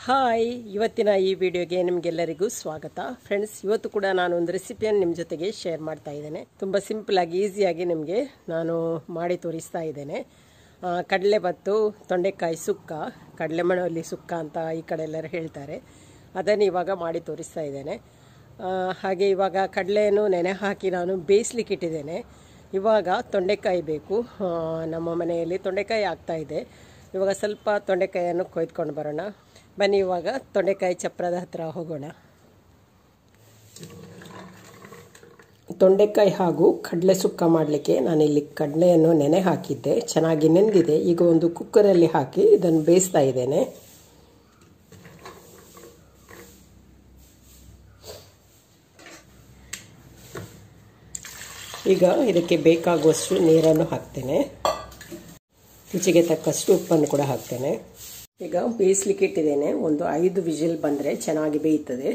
hi ಇವತ್ತಿನ ಈ ವಿಡಿಯೋಗೆ ನಿಮಗೆಲ್ಲರಿಗೂ ಸ್ವಾಗತ ಫ್ರೆಂಡ್ಸ್ ಇವತ್ತು ಕೂಡ ನಾನು ಒಂದು ರೆಸಿಪಿಯನ್ನು ನಿಮ್ಮ ಜೊತೆಗೆ ಶೇರ್ ಮಾಡ್ತಾ ಇದ್ದೇನೆ ತುಂಬ ಸಿಂಪಲ್ ಆಗಿ ಈಸಿಯಾಗಿ ನಿಮಗೆ ನಾನು ಮಾಡಿ ತೋರಿಸ್ತಾ ಇದ್ದೇನೆ ಆ, ಕಡಲೆ ಮತ್ತು ತೊಂಡೆಕಾಯಿ ಸುಕ್ಕ ಕಡಲೆ ಮಣವಲ್ಲಿ ಸುಕ್ಕ ಅಂತ ಈ ಕಡೆ ಎಲ್ಲರೂ ಹೇಳ್ತಾರೆ ಅದನ್ನು ಇವಾಗ ಮಾಡಿ ತೋರಿಸ್ತಾ ಇದ್ದೇನೆ ಆ, ಹಾಗೆ ಇವಾಗ ಕಡಲೆಯನ್ನು ನೆನೆ ಹಾಕಿ ನಾನು ಬೇಯಿಸ್ಲಿಕ್ಕೆ ಇಟ್ಟಿದ್ದೇನೆ ಇವಾಗ ತೊಂಡೆಕಾಯಿ ಬೇಕು ಆ, ನಮ್ಮ ಮನೆಯಲ್ಲಿ ತೊಂಡೆಕಾಯಿ ಆಗ್ತಾ ಇದೆ ಇವಾಗ ಸ್ವಲ್ಪ ತೊಂಡೆಕಾಯಿಯನ್ನು ಕೊಯ್ದುಕೊಂಡು ಬರೋಣ ಬನ್ನಿ ಇವಾಗ ತೊಂಡೆಕಾಯಿ ಚಪ್ರದ ಹತ್ರ ಹೋಗೋಣ ತೊಂಡೆಕಾಯಿ ಹಾಗೂ ಕಡಲೆ ಸುಕ್ಕ ಮಾಡಲಿಕ್ಕೆ ನಾನಿಲ್ಲಿ ಕಡಲೆಯನ್ನು ನೆನೆ ಹಾಕಿದ್ದೆ ಚೆನ್ನಾಗಿ ನೆಂದಿದೆ ಈಗ ಒಂದು ಕುಕ್ಕರಲ್ಲಿ ಹಾಕಿ ಇದನ್ನು ಬೇಯಿಸ್ತಾ ಇದ್ದೇನೆ ಈಗ ಇದಕ್ಕೆ ಬೇಕಾಗುವಷ್ಟು ನೀರನ್ನು ಹಾಕ್ತೇನೆ ರುಚಿಗೆ ತಕ್ಕಷ್ಟು ಉಪ್ಪನ್ನು ಕೂಡ ಹಾಕ್ತೇನೆ ಈಗ ಬೇಯಿಸ್ಲಿಕ್ಕೆ ಇಟ್ಟಿದ್ದೇನೆ ಒಂದು ಐದು ವಿಜಿಲ್ ಬಂದರೆ ಚೆನ್ನಾಗಿ ಬೇಯುತ್ತದೆ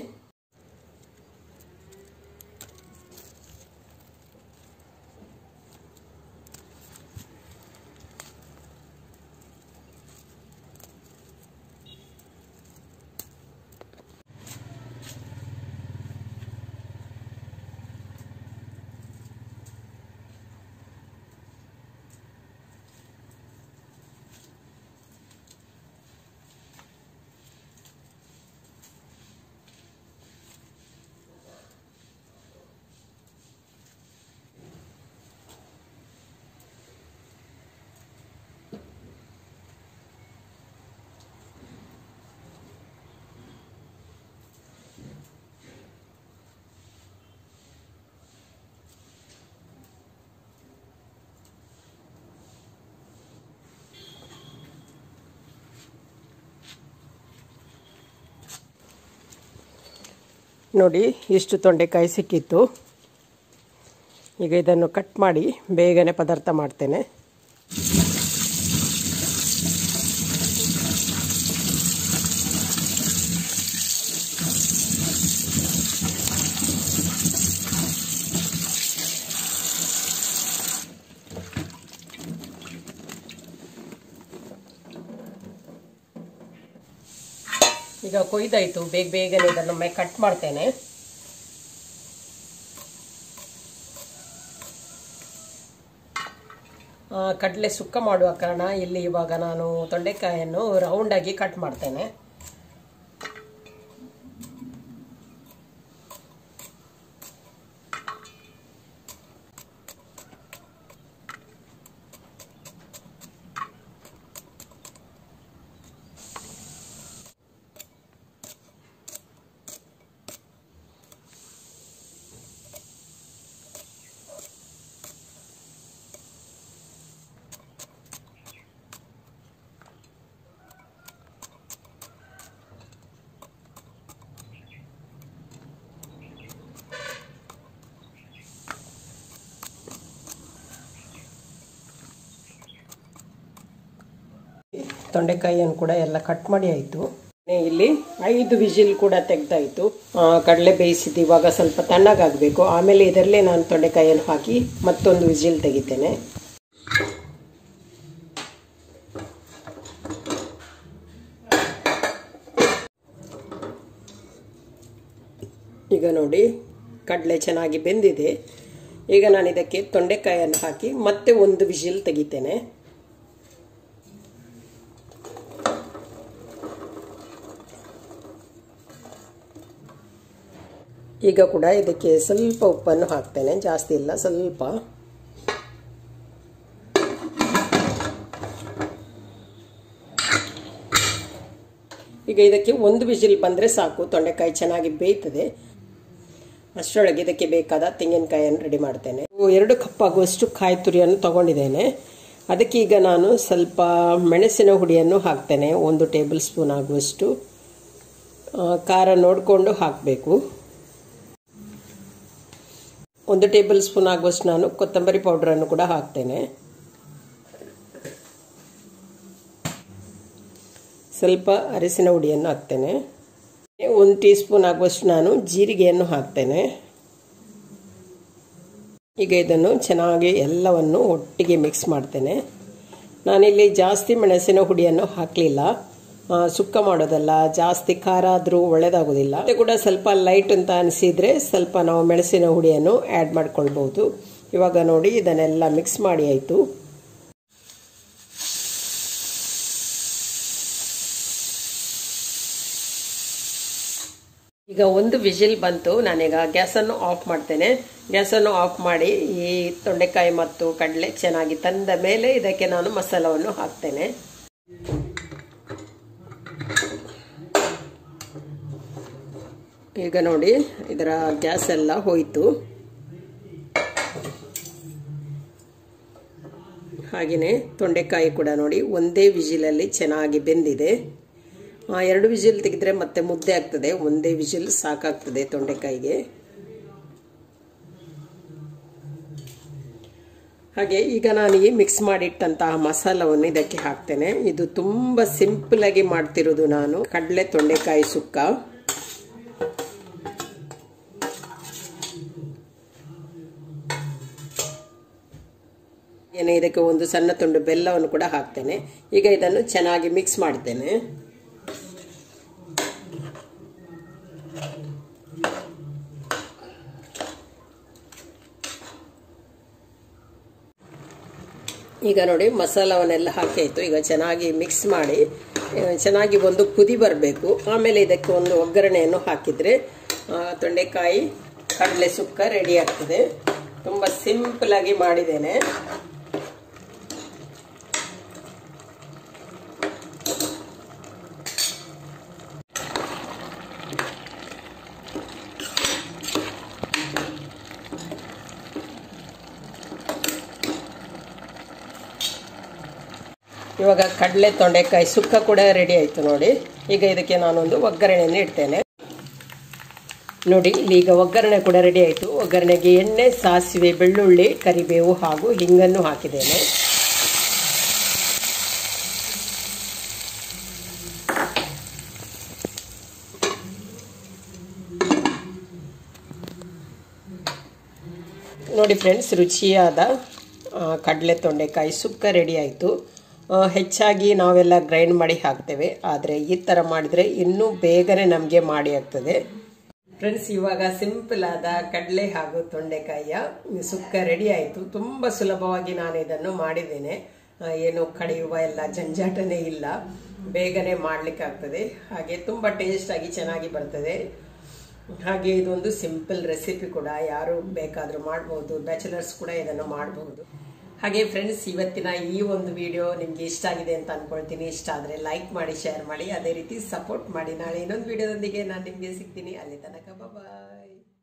ನೋಡಿ ಇಷ್ಟು ತೊಂಡೆಕಾಯಿ ಸಿಕ್ಕಿತ್ತು ಈಗ ಇದನ್ನು ಕಟ್ ಮಾಡಿ ಬೇಗನೆ ಪದಾರ್ಥ ಮಾಡ್ತೇನೆ ಈಗ ಕೊಯ್ದಾಯಿತು ಬೇಗ ಬೇಗನೆ ಇದನ್ನೊಮ್ಮೆ ಕಟ್ ಮಾಡ್ತೇನೆ ಕಡಲೆ ಸುಕ್ಕ ಮಾಡುವ ಕಾರಣ ಇಲ್ಲಿ ಇವಾಗ ನಾನು ತೊಂಡೆಕಾಯನ್ನು ರೌಂಡಾಗಿ ಕಟ್ ಮಾಡ್ತೇನೆ ತೊಂಡೆಕಾಯಿಯನ್ನು ಕೂಡ ಎಲ್ಲ ಕಟ್ ಮಾಡಿ ಆಯಿತು ಇಲ್ಲಿ ಐದು ವಿಜಿಲ್ ಕೂಡ ತೆಗ್ದಾಯಿತು ಕಡಲೆ ಬೇಯಿಸಿದ್ದು ಇವಾಗ ಸ್ವಲ್ಪ ತಣ್ಣಗಾಗಬೇಕು ಆಮೇಲೆ ಇದರಲ್ಲೇ ನಾನು ತೊಂಡೆಕಾಯಿಯನ್ನು ಹಾಕಿ ಮತ್ತೊಂದು ವಿಜಿಲ್ ತೆಗಿತೇನೆ ಈಗ ನೋಡಿ ಕಡಲೆ ಚೆನ್ನಾಗಿ ಬೆಂದಿದೆ ಈಗ ನಾನು ಇದಕ್ಕೆ ತೊಂಡೆಕಾಯಿಯನ್ನು ಹಾಕಿ ಮತ್ತೆ ಒಂದು ವಿಜಿಲ್ ತೆಗಿತೇನೆ ಈಗ ಕೂಡ ಇದಕ್ಕೆ ಸ್ವಲ್ಪ ಉಪ್ಪನ್ನು ಹಾಕ್ತೇನೆ ಜಾಸ್ತಿ ಇಲ್ಲ ಸ್ವಲ್ಪ ಈಗ ಇದಕ್ಕೆ ಒಂದು ವಿಜಿಲ್ ಬಂದರೆ ಸಾಕು ತೊಂಡೆಕಾಯಿ ಚೆನ್ನಾಗಿ ಬೇಯ್ತದೆ ಅಷ್ಟರೊಳಗೆ ಇದಕ್ಕೆ ಬೇಕಾದ ತೆಂಗಿನಕಾಯಿಯನ್ನು ರೆಡಿ ಮಾಡ್ತೇನೆ ಎರಡು ಕಪ್ ಆಗುವಷ್ಟು ಕಾಯಿ ತುರಿಯನ್ನು ತಗೊಂಡಿದ್ದೇನೆ ಅದಕ್ಕೆ ಈಗ ನಾನು ಸ್ವಲ್ಪ ಮೆಣಸಿನ ಹುಡಿಯನ್ನು ಹಾಕ್ತೇನೆ ಒಂದು ಟೇಬಲ್ ಸ್ಪೂನ್ ಆಗುವಷ್ಟು ಖಾರ ನೋಡಿಕೊಂಡು ಹಾಕಬೇಕು ಒಂದು ಟೇಬಲ್ ಸ್ಪೂನ್ ಆಗುವಷ್ಟು ನಾನು ಕೊತ್ತಂಬರಿ ಪೌಡ್ರನ್ನು ಕೂಡ ಹಾಕ್ತೇನೆ ಸ್ವಲ್ಪ ಅರಿಸಿನ ಹುಡಿಯನ್ನು ಹಾಕ್ತೇನೆ ಒಂದು ಟೀ ಸ್ಪೂನ್ ಆಗುವಷ್ಟು ನಾನು ಜೀರಿಗೆಯನ್ನು ಹಾಕ್ತೇನೆ ಈಗ ಇದನ್ನು ಚೆನ್ನಾಗಿ ಎಲ್ಲವನ್ನು ಒಟ್ಟಿಗೆ ಮಿಕ್ಸ್ ಮಾಡ್ತೇನೆ ನಾನಿಲ್ಲಿ ಜಾಸ್ತಿ ಮೆಣಸಿನ ಹುಡಿಯನ್ನು ಹಾಕಲಿಲ್ಲ ಆ, ಸುಕ್ಕ ಮಾಡೋದಲ್ಲ ಜಾಸ್ತಿ ಖಾರ ಆದರೂ ಒಳ್ಳೇದಾಗೋದಿಲ್ಲ ಮತ್ತೆ ಕೂಡ ಸ್ವಲ್ಪ ಲೈಟ್ ಅಂತ ಅನಿಸಿದ್ರೆ ಸ್ವಲ್ಪ ನಾವು ಮೆಣಸಿನ ಹುಡಿಯನ್ನು ಆ್ಯಡ್ ಮಾಡ್ಕೊಳ್ಬಹುದು ಇವಾಗ ನೋಡಿ ಇದನ್ನೆಲ್ಲ ಮಿಕ್ಸ್ ಮಾಡಿ ಆಯಿತು ಈಗ ಒಂದು ವಿಜಿಲ್ ಬಂತು ನಾನೀಗ ಗ್ಯಾಸನ್ನು ಆಫ್ ಮಾಡ್ತೇನೆ ಗ್ಯಾಸನ್ನು ಆಫ್ ಮಾಡಿ ಈ ತೊಂಡೆಕಾಯಿ ಮತ್ತು ಕಡಲೆ ಚೆನ್ನಾಗಿ ತಂದ ಮೇಲೆ ಇದಕ್ಕೆ ನಾನು ಮಸಾಲವನ್ನು ಹಾಕ್ತೇನೆ ಈಗ ನೋಡಿ ಇದರ ಗ್ಯಾಸ್ ಎಲ್ಲ ಹೋಯಿತು ಹಾಗೆಯೇ ತೊಂಡೆಕಾಯಿ ಕೂಡ ನೋಡಿ ಒಂದೇ ವಿಜಿಲಲ್ಲಿ ಚೆನ್ನಾಗಿ ಬೆಂದಿದೆ ಎರಡು ವಿಜಿಲ್ ತೆಗೆದ್ರೆ ಮತ್ತೆ ಮುದ್ದೆ ಆಗ್ತದೆ ಒಂದೇ ವಿಜಿಲ್ ಸಾಕಾಗ್ತದೆ ತೊಂಡೆಕಾಯಿಗೆ ಹಾಗೆ ಈಗ ನಾನು ಈ ಮಿಕ್ಸ್ ಮಾಡಿಟ್ಟಂತಹ ಮಸಾಲವನ್ನು ಇದಕ್ಕೆ ಹಾಕ್ತೇನೆ ಇದು ತುಂಬ ಸಿಂಪಲ್ ಆಗಿ ಮಾಡ್ತಿರೋದು ನಾನು ಕಡಲೆ ತೊಂಡೆಕಾಯಿ ಸುಕ್ಕ ಏನೇ ಇದಕ್ಕೆ ಒಂದು ಸಣ್ಣ ತುಂಡು ಬೆಲ್ಲವನ್ನು ಕೂಡ ಹಾಕ್ತೇನೆ ಈಗ ಇದನ್ನು ಚೆನ್ನಾಗಿ ಮಿಕ್ಸ್ ಮಾಡ್ತೇನೆ ಈಗ ನೋಡಿ ಮಸಾಲವನ್ನೆಲ್ಲ ಹಾಕಿ ಆಯಿತು ಈಗ ಚೆನ್ನಾಗಿ ಮಿಕ್ಸ್ ಮಾಡಿ ಚೆನ್ನಾಗಿ ಒಂದು ಕುದಿ ಬರಬೇಕು ಆಮೇಲೆ ಇದಕ್ಕೆ ಒಂದು ಒಗ್ಗರಣೆಯನ್ನು ಹಾಕಿದರೆ ತೊಂಡೆಕಾಯಿ ಕಡಲೆ ಸುಕ್ಕ ರೆಡಿ ಆಗ್ತದೆ ತುಂಬ ಸಿಂಪಲ್ ಆಗಿ ಮಾಡಿದ್ದೇನೆ ಇವಾಗ ಕಡಲೆ ತೊಂಡೆಕಾಯಿ ಸುಕ್ಕ ಕೂಡ ರೆಡಿ ಆಯಿತು ನೋಡಿ ಈಗ ಇದಕ್ಕೆ ನಾನೊಂದು ಒಗ್ಗರಣೆಯನ್ನು ಇಡ್ತೇನೆ ನೋಡಿ ಇಲ್ಲಿ ಈಗ ಒಗ್ಗರಣೆ ಕೂಡ ರೆಡಿ ಆಯಿತು ಒಗ್ಗರಣೆಗೆ ಎಣ್ಣೆ ಸಾಸಿವೆ ಬೆಳ್ಳುಳ್ಳಿ ಕರಿಬೇವು ಹಾಗೂ ಹಿಂಗನ್ನು ಹಾಕಿದ್ದೇನೆ ನೋಡಿ ಫ್ರೆಂಡ್ಸ್ ರುಚಿಯಾದ ಕಡಲೆ ತೊಂಡೆಕಾಯಿ ಸುಕ್ಕ ರೆಡಿ ಆಯಿತು ಹೆಚ್ಚಾಗಿ ನಾವೆಲ್ಲ ಗ್ರೈಂಡ್ ಮಾಡಿ ಹಾಕ್ತೇವೆ ಆದರೆ ಈ ಥರ ಮಾಡಿದರೆ ಇನ್ನೂ ಬೇಗನೆ ನಮಗೆ ಮಾಡಿ ಆಗ್ತದೆ ಫ್ರೆಂಡ್ಸ್ ಇವಾಗ ಸಿಂಪಲ್ ಆದ ಕಡಲೆ ಹಾಗೂ ತೊಂಡೆಕಾಯಿಯ ಸುಕ್ಕ ರೆಡಿ ಆಯಿತು ತುಂಬ ಸುಲಭವಾಗಿ ನಾನು ಇದನ್ನು ಮಾಡಿದ್ದೇನೆ ಏನು ಕಡಿಯುವ ಎಲ್ಲ ಜಂಜಾಟನೇ ಇಲ್ಲ ಬೇಗನೆ ಮಾಡ್ಲಿಕ್ಕಾಗ್ತದೆ ಹಾಗೆ ತುಂಬ ಟೇಸ್ಟ್ ಆಗಿ ಚೆನ್ನಾಗಿ ಬರ್ತದೆ ಹಾಗೆ ಇದೊಂದು ಸಿಂಪಲ್ ರೆಸಿಪಿ ಕೂಡ ಯಾರು ಬೇಕಾದರೂ ಮಾಡ್ಬೋದು ಬ್ಯಾಚುಲರ್ಸ್ ಕೂಡ ಇದನ್ನು ಮಾಡಬಹುದು ಹಾಗೆ ಫ್ರೆಂಡ್ಸ್ ಇವತ್ತಿನ ಈ ಒಂದು ವಿಡಿಯೋ ನಿಮ್ಗೆ ಇಷ್ಟ ಆಗಿದೆ ಅಂತ ಅನ್ಕೊಳ್ತೀನಿ ಇಷ್ಟ ಆದರೆ ಲೈಕ್ ಮಾಡಿ ಶೇರ್ ಮಾಡಿ ಅದೇ ರೀತಿ ಸಪೋರ್ಟ್ ಮಾಡಿ ನಾಳೆ ಇನ್ನೊಂದು ವಿಡಿಯೋದೊಂದಿಗೆ ನಾನು ನಿಮಗೆ ಸಿಗ್ತೀನಿ ಅಲ್ಲಿ ತನಕ ಬಾಯ್